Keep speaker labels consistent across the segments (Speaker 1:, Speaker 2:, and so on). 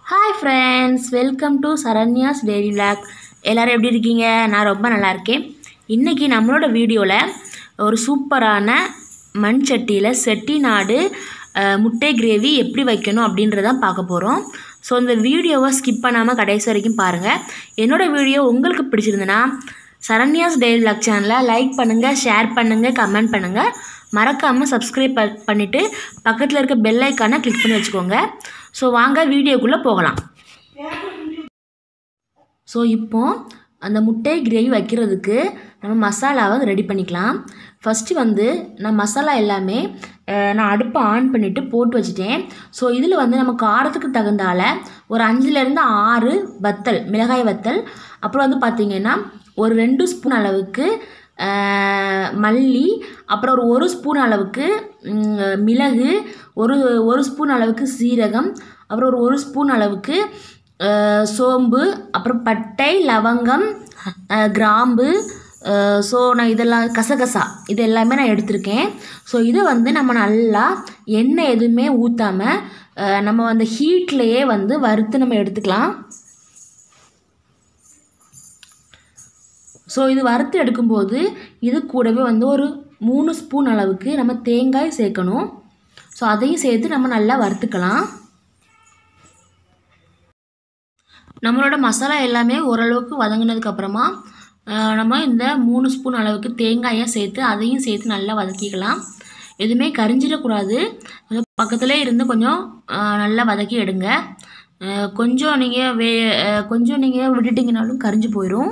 Speaker 1: hi friends welcome to Saranya's daily vlog எல்லோரும் எப்படி இருக்கீங்க நான் ரொம்ப நல்லா இருக்கேன் இன்றைக்கி நம்மளோட வீடியோவில் ஒரு சூப்பரான மண் சட்டியில் செட்டிநாடு அஹ், முட்டை கிரேவி எப்படி வைக்கணும் அப்படின்றதான் பார்க்க போகிறோம் ஸோ இந்த வீடியோவை ஸ்கிப் பண்ணாமல் கடைசி வரைக்கும் பாருங்கள் என்னோடய வீடியோ உங்களுக்கு பிடிச்சிருந்துன்னா சரண்யாஸ் டெய்லி vlog சேனலை லைக் பண்ணுங்கள் ஷேர் பண்ணுங்கள் கமெண்ட் பண்ணுங்கள் மறக்காமல் சப்ஸ்கிரைப் பண்ணிவிட்டு பக்கத்தில் இருக்க பெல் ஐக்கானை கிளிக் பண்ணி வச்சுக்கோங்க ஸோ வாங்க வீடியோக்குள்ளே போகலாம் ஸோ இப்போ அந்த முட்டை கிரேவி வைக்கிறதுக்கு நம்ம மசாலாவை ரெடி பண்ணிக்கலாம் ஃபஸ்ட்டு வந்து நான் மசாலா எல்லாமே அஹ், நான் அடுப்பை ஆன் பண்ணிவிட்டு போட்டு வச்சுட்டேன் ஸோ இதில் வந்து நம்ம காரத்துக்கு தகுந்தால ஒரு அஞ்சுலேருந்து ஆறு வத்தல் மிளகாய் வத்தல் அப்புறம் வந்து பார்த்திங்கன்னா ஒரு ரெண்டு ஸ்பூன் அளவுக்கு அஹ், மல்லி அப்புறம் ஒரு ஒரு ஸ்பூன் அளவுக்கு ம், மிளகு ஒரு ஒரு ஸ்பூன் அளவுக்கு சீரகம் அப்புறம் ஒரு ஒரு ஸ்பூன் அளவுக்கு அஹ், சோம்பு அப்புறம் பட்டை லவங்கம் அஹ், கிராம்பு ஸோ நான் இதெல்லாம் கசகசா இது எல்லாமே நான் எடுத்திருக்கேன் ஸோ இதை வந்து நம்ம நல்லா எண்ணெய் எதுவுமே ஊற்றாமல் நம்ம அந்த ஹீட்லேயே வந்து வறுத்து நம்ம எடுத்துக்கலாம் ஸோ இது வறுத்து எடுக்கும்போது இது கூடவே வந்து ஒரு மூணு ஸ்பூன் அளவுக்கு நம்ம தேங்காய் சேர்க்கணும் ஸோ அதையும் சேர்த்து நம்ம நல்லா வறுத்துக்கலாம் நம்மளோட மசாலா எல்லாமே ஓரளவுக்கு வதங்கினதுக்கப்புறமா நம்ம இந்த மூணு ஸ்பூன் அளவுக்கு தேங்காயை சேர்த்து அதையும் சேர்த்து நல்லா வதக்கிக்கலாம் எதுவுமே கரிஞ்சிடக்கூடாது கொஞ்சம் பக்கத்துலேயே இருந்து கொஞ்சம் அஹ், நல்லா வதக்கி எடுங்க அஹ், கொஞ்சம் நீங்கள் வே அஹ், கொஞ்சம் நீங்கள் விட்டுட்டிங்கனாலும் கரிஞ்சு போயிடும்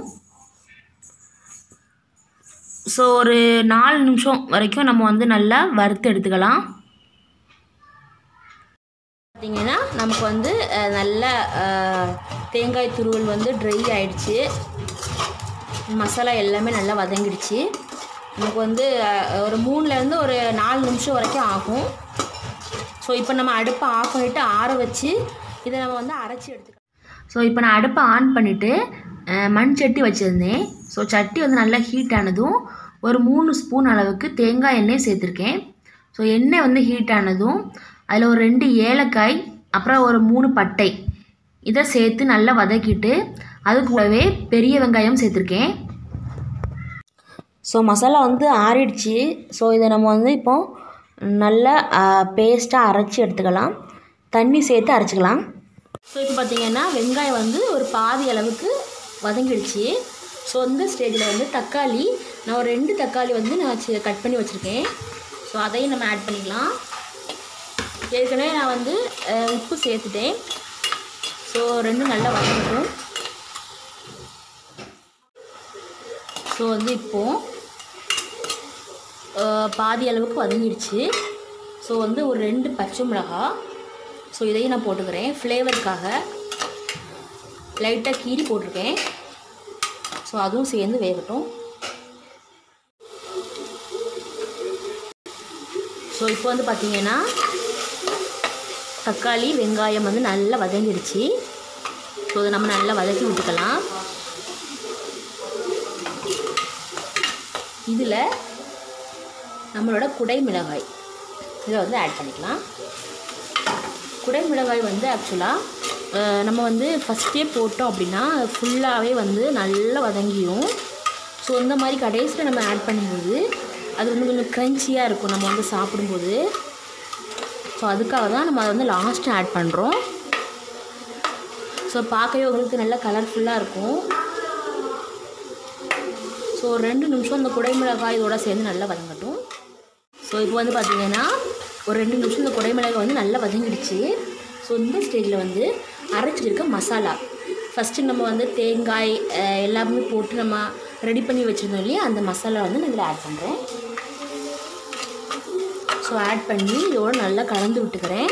Speaker 1: ஸோ ஒரு நாலு நிமிஷம் வரைக்கும் நம்ம வந்து நல்லா வறுத்து எடுத்துக்கலாம் பார்த்தீங்கன்னா நமக்கு வந்து அஹ், நல்ல அஹ், தேங்காய் துருவல் வந்து ட்ரை ஆயிடுச்சு மசாலா எல்லாமே நல்லா வதங்கிடுச்சு நமக்கு வந்து அஹ், ஒரு மூணுலேருந்து ஒரு நாலு நிமிஷம் வரைக்கும் ஆகும் ஸோ இப்போ நம்ம அடுப்பை ஆஃப் பண்ணிவிட்டு ஆற வச்சு இதை நம்ம வந்து அரைச்சி எடுத்துக்கலாம் ஸோ இப்போ நான் அடுப்பை ஆன் பண்ணிவிட்டு மண் சட்டி வச்சுருந்தேன் ஸோ சட்டி வந்து நல்லா ஹீட் ஆனதும் ஒரு மூணு ஸ்பூன் அளவுக்கு தேங்காய் எண்ணெய் சேர்த்துருக்கேன் ஸோ எண்ணெய் வந்து ஹீட் ஆனதும் அதில் ஒரு ரெண்டு ஏலக்காய் அப்புறம் ஒரு மூணு பட்டை இதை சேர்த்து நல்லா வதக்கிட்டு அது கூடவே பெரிய வெங்காயம் சேர்த்துருக்கேன் ஸோ மசாலா வந்து ஆறிடுச்சு ஸோ இதை நம்ம வந்து இப்போ நல்லா பேஸ்ட்டாக அரைச்சி எடுத்துக்கலாம் தண்ணி சேர்த்து அரைச்சிக்கலாம் ஸோ இப்போ பார்த்தீங்கன்னா வெங்காயம் வந்து ஒரு பாதி அளவுக்கு வதங்கிடுச்சு ஸோ இந்த ஸ்டேஜில் வந்து தக்காளி நான் ஒரு ரெண்டு தக்காளி வந்து நான் கட் பண்ணி வச்சுருக்கேன் ஸோ அதையும் நம்ம ஆட் பண்ணிக்கலாம் ஏற்கனவே நான் வந்து அஹ், உப்பு சேர்த்துட்டேன் ஸோ ரெண்டும் நல்லா வதங்கட்டும் ஸோ வந்து இப்போது அஹ், பாதி அளவுக்கு வதங்கிடுச்சு ஸோ வந்து ஒரு ரெண்டு பச்சை மிளகா ஸோ இதையும் நான் போட்டுக்கிறேன் ஃப்ளேவருக்காக லைட்டாக கீரி போட்டிருக்கேன் ஸோ அதுவும் சேர்ந்து வேகட்டும் ஸோ இப்போ வந்து பார்த்தீங்கன்னா தக்காளி வெங்காயம் வந்து நல்லா வதங்கிடுச்சு ஸோ இதை நம்ம நல்லா வதக்கி விட்டுக்கலாம் இதில் நம்மளோட குடை மிளகாய் இதை வந்து ஆட் பண்ணிக்கலாம் குடை மிளகாய் வந்து ஆக்சுவலாக நம்ம வந்து ஃபஸ்ட்டே போட்டோம் அப்படின்னா ஃபுல்லாகவே வந்து நல்லா வதங்கிடும் ஸோ இந்த மாதிரி கடைசியில் நம்ம ஆட் பண்ணும்போது அது வந்து கொஞ்சம் க்ரன்ச்சியாக இருக்கும் நம்ம வந்து சாப்பிடும்போது ஸோ அதுக்காக தான் நம்ம அதை வந்து லாஸ்ட்டு ஆட் பண்ணுறோம் ஸோ பார்க்கவே உங்களுக்கு நல்லா கலர்ஃபுல்லாக இருக்கும் ஸோ ஒரு ரெண்டு நிமிஷம் இந்த குடைமிளகாய் இதோட சேர்ந்து நல்லா வதங்கட்டும் ஸோ இப்போ வந்து பார்த்தீங்கன்னா ஒரு ரெண்டு நிமிஷம் இந்த குடைமிளகாய் வந்து நல்லா வதங்கிடுச்சு ஸோ இந்த ஸ்டேஜில் வந்து அரைச்சிருக்க மசாலா ஃபஸ்ட்டு நம்ம வந்து தேங்காய் அஹ், எல்லாமே போட்டு நம்ம ரெடி பண்ணி வச்சுருந்தோம் இல்லையா அந்த மசாலா வந்து நான் இதில் ஆட் பண்ணுறேன் ஸோ ஆட் பண்ணி இதோட நல்லா கலந்து விட்டுக்கிறேன்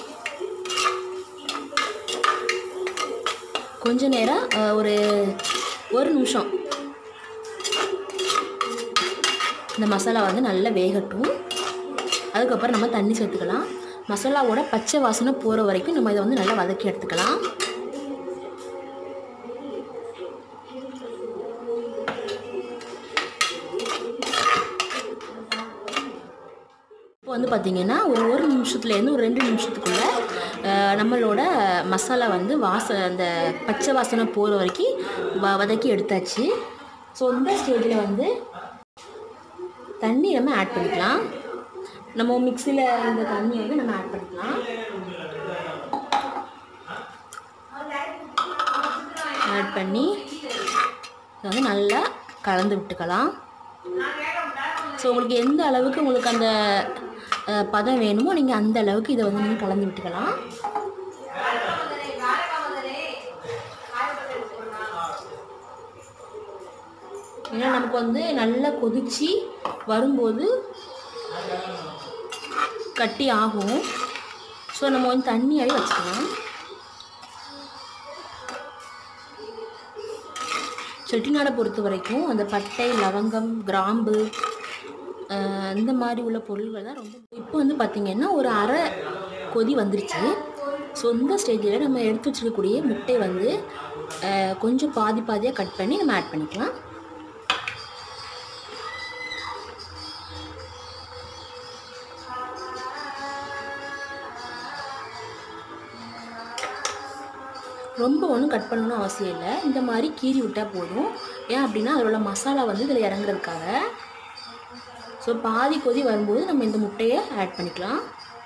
Speaker 1: கொஞ்ச நேரம் அஹ், ஒரு ஒரு நிமிஷம் இந்த மசாலா வந்து நல்லா வேகட்டும் அதுக்கப்புறம் நம்ம தண்ணி சேர்த்துக்கலாம் மசாலாவோட பச்சை வாசனை போகிற வரைக்கும் நம்ம இதை வந்து நல்லா வதக்கி எடுத்துக்கலாம் இப்போ வந்து பார்த்திங்கன்னா ஒரு ஒரு நிமிஷத்துலேருந்து ஒரு ரெண்டு நிமிஷத்துக்குள்ளே அஹ், நம்மளோட மசாலா வந்து வாச அந்த பச்சை வாசனை போகிற வரைக்கும் வ வதக்கி எடுத்தாச்சு ஸோ இந்த ஸ்டேஜில் வந்து தண்ணி நம்ம ஆட் பண்ணிக்கலாம் நம்ம மிக்சியில் இந்த தண்ணி வந்து நம்ம ஆட் பண்ணிக்கலாம் ஆட் பண்ணி இதை வந்து நல்லா கலந்து விட்டுக்கலாம் ஸோ உங்களுக்கு எந்த அளவுக்கு உங்களுக்கு அந்த அஹ், பதம் வேணுமோ நீங்கள் அந்த அளவுக்கு இதை வந்து நீங்கள் கலந்து விட்டுக்கலாம் ஏன்னா நமக்கு வந்து நல்லா கொதிச்சு வரும்போது கட்டி ஆகும் ஸோ நம்ம வந்து தண்ணியாகவே வச்சுக்கலாம் செட்டிநாடை பொறுத்த வரைக்கும் அந்த பட்டை லவங்கம் கிராம்பு ஆஹ் இந்த மாதிரி உள்ள பொருள்கள் தான் ரொம்ப இப்போ வந்து பார்த்திங்கன்னா ஒரு அரை கொதி வந்துருச்சு ஸோ இந்த ஸ்டேஜில் நம்ம எடுத்து வச்சிருக்கக்கூடிய முட்டை வந்து ஆஹ் கொஞ்சம் பாதி பாதியாக கட் பண்ணி நம்ம ஆட் பண்ணிக்கலாம் ரொம்ப ஒன்றும் கட் பண்ணணும்னு அவசியம் இல்லை இந்த மாதிரி கீறி விட்டால் போதும் ஏன் அப்படின்னா அதில் உள்ள மசாலா வந்து இதில் இறங்குறதுக்காக ஸோ பாதி கொதி வரும்போது நம்ம இந்த முட்டையை ஆட் பண்ணிக்கலாம்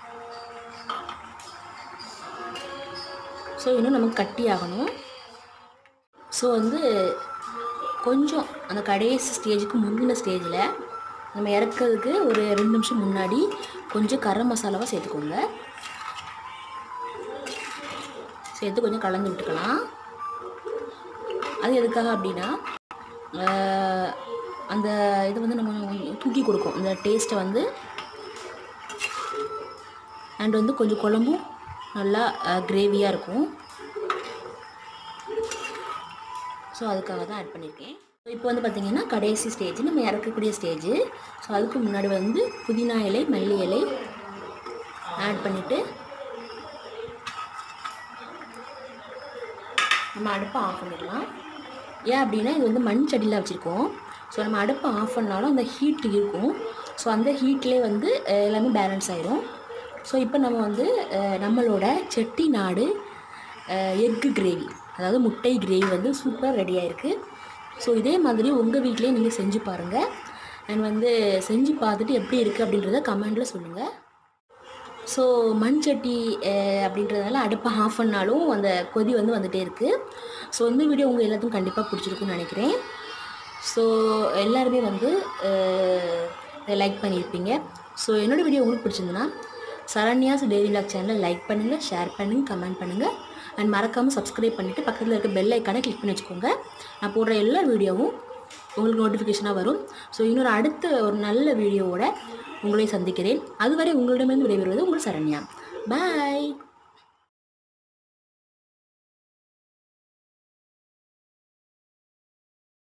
Speaker 1: ஸோ இன்னும் நமக்கு கட்டி ஆகணும் ஸோ வந்து கொஞ்சம் அந்த கடைசி ஸ்டேஜுக்கு முந்தின ஸ்டேஜில் நம்ம இறக்கிறதுக்கு ஒரு ரெண்டு நிமிஷம் முன்னாடி கொஞ்சம் கரம் மசாலாவை சேர்த்துக்கோங்க சேர்த்து கொஞ்சம் கலந்து விட்டுக்கலாம் அது எதுக்காக அப்படின்னா ஆஹ், அந்த இது வந்து நம்ம கொஞ்சம் தூக்கி கொடுக்கும் இந்த டேஸ்ட்டை வந்து அண்ட் வந்து கொஞ்சம் குழம்பும் நல்லா கிரேவியாக இருக்கும் ஸோ அதுக்காக தான் ஆட் பண்ணியிருக்கேன் இப்போ வந்து பார்த்திங்கன்னா கடைசி ஸ்டேஜ் நம்ம இறக்கக்கூடிய ஸ்டேஜ் ஸோ அதுக்கு முன்னாடி வந்து புதினா இலை மல்லி இலை ஆட் பண்ணிவிட்டு நம்ம அடுப்பை ஆஃப் பண்ணிடலாம் ஏன் அப்படின்னா இது வந்து மண் சட்டியில் வச்சுருக்கோம் ஸோ நம்ம அடுப்பை ஆஃப் பண்ணாலும் அந்த ஹீட் இருக்கும் ஸோ அந்த ஹீட்லேயே வந்து அஹ், எல்லாமே பேலன்ஸ் ஆயிரும் ஸோ இப்போ நம்ம வந்து அஹ், நம்மளோட செட்டிநாடு எக்கு கிரேவி அதாவது முட்டை கிரேவி வந்து சூப்பர் ரெடி ஆயிருக்கு ஸோ இதே மாதிரி உங்கள் வீட்டிலேயே நீங்கள் செஞ்சு பாருங்கள் அண்ட் வந்து செஞ்சு பார்த்துட்டு எப்படி இருக்குது அப்படின்றத கமெண்டில் சொல்லுங்கள் ஸோ மண் சட்டி அஹ், அப்படின்றதுனால அடுப்பை ஆஃப் பண்ணாலும் அந்த கொதி வந்து வந்துகிட்டே இருக்குது ஸோ இந்த வீடியோ உங்கள் எல்லாத்துக்கும் கண்டிப்பாக பிடிச்சிருக்குன்னு நினைக்கிறேன் ஸோ எல்லாருமே வந்து லைக் பண்ணியிருப்பீங்க ஸோ என்னோடய வீடியோ உங்களுக்கு பிடிச்சிருந்துன்னா சரண்யாஸ் டெய்லி லாக் சேனலை லைக் பண்ணுங்கள் ஷேர் பண்ணுங்கள் கமெண்ட் பண்ணுங்கள் அண்ட் மறக்காமல் சப்ஸ்கிரைப் பண்ணிவிட்டு பக்கத்தில் இருக்க பெல் ஐக்கானை கிளிக் பண்ணி வச்சுக்கோங்க நான் போடுற எல்லா வீடியோவும் உங்களுக்கு நோட்டிஃபிகேஷனாக வரும் ஸோ இன்னொரு அடுத்த ஒரு நல்ல வீடியோவோட உங்களை சந்திக்கிறேன் அதுவரை உங்களிடமிருந்து விடைபெறுவது உங்கள் சரண்யா பாய்